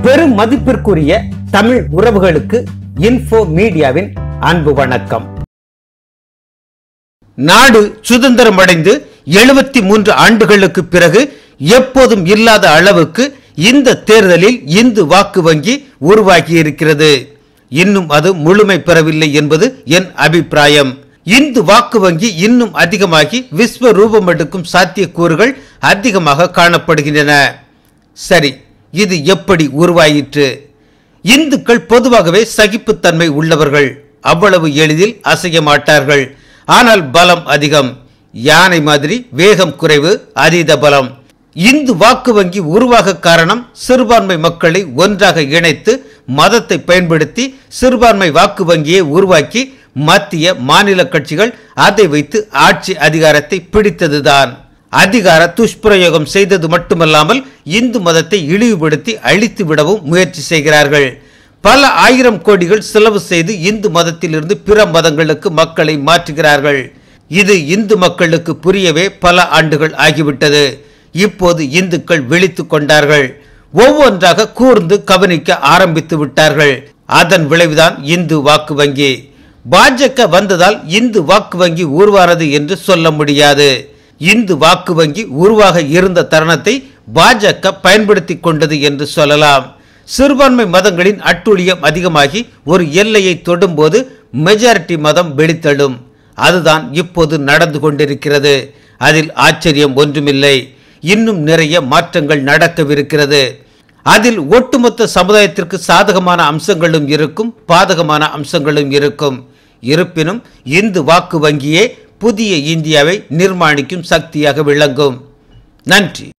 பெரும் மதிப்பிற்குரிய தமிழ் உறவுகளுக்கு இன்ஃபோ மீடியாவின் அன்பு வணக்கம் நாடு சுதந்திரம் அடைந்து எழுபத்தி மூன்று ஆண்டுகளுக்கு பிறகு எப்போதும் இல்லாத அளவுக்கு இந்த தேர்தலில் இந்து வாக்கு வங்கி உருவாகி இருக்கிறது இன்னும் அது முழுமை பெறவில்லை என்பது என் அபிப்பிராயம் இந்து வாக்கு வங்கி இன்னும் அதிகமாகி விஸ்வரூபம் எடுக்கும் சாத்தியக்கூறுகள் அதிகமாக காணப்படுகின்றன சரி இது எப்படி உருவாயிற்று இந்துக்கள் பொதுவாகவே சகிப்புத்தன்மை உள்ளவர்கள் அவ்வளவு எளிதில் அசைய மாட்டார்கள் ஆனால் பலம் அதிகம் யானை மாதிரி வேகம் குறைவு அதீத பலம் இந்து வாக்கு வங்கி உருவாக காரணம் சிறுபான்மை மக்களை ஒன்றாக இணைத்து மதத்தை பயன்படுத்தி சிறுபான்மை வாக்கு வங்கியை உருவாக்கி மத்திய மாநில கட்சிகள் அதை வைத்து ஆட்சி அதிகாரத்தை பிடித்ததுதான் அதிகார துஷ்பிரயோகம் செய்தது மட்டுமல்லாமல் இந்து மதத்தை இழிவுபடுத்தி அழித்து விடவும் முயற்சி செய்கிறார்கள் பல ஆயிரம் கோடிகள் செலவு செய்து இந்து மதத்திலிருந்து பிற மதங்களுக்கு மக்களை மாற்றுகிறார்கள் இது இந்து மக்களுக்கு புரியவே பல ஆண்டுகள் ஆகிவிட்டது இப்போது இந்துக்கள் விழித்துக் கொண்டார்கள் ஒவ்வொன்றாக கூர்ந்து கவனிக்க ஆரம்பித்து விட்டார்கள் அதன் விளைவுதான் இந்து வாக்கு வங்கி பாஜக வந்ததால் இந்து வாக்கு வங்கி உருவானது என்று சொல்ல முடியாது இந்து வாக்கு வங்கி உருவாக இருந்த தருணத்தை பாஜக பயன்படுத்தி கொண்டது என்று சொல்லலாம் சிறுபான்மை மதங்களின் அட்டுழியம் அதிகமாகி ஒரு எல்லையை தொடும்போது மெஜாரிட்டி மதம் வெளித்தழும் அதுதான் இப்போது நடந்து கொண்டிருக்கிறது அதில் ஆச்சரியம் ஒன்றுமில்லை இன்னும் நிறைய மாற்றங்கள் நடக்கவிருக்கிறது அதில் ஒட்டுமொத்த சமுதாயத்திற்கு சாதகமான அம்சங்களும் இருக்கும் பாதகமான அம்சங்களும் இருக்கும் இருப்பினும் இந்து வாக்கு வங்கியே புதிய இந்தியாவை நிர்மாணிக்கும் சக்தியாக விளங்கும் நன்றி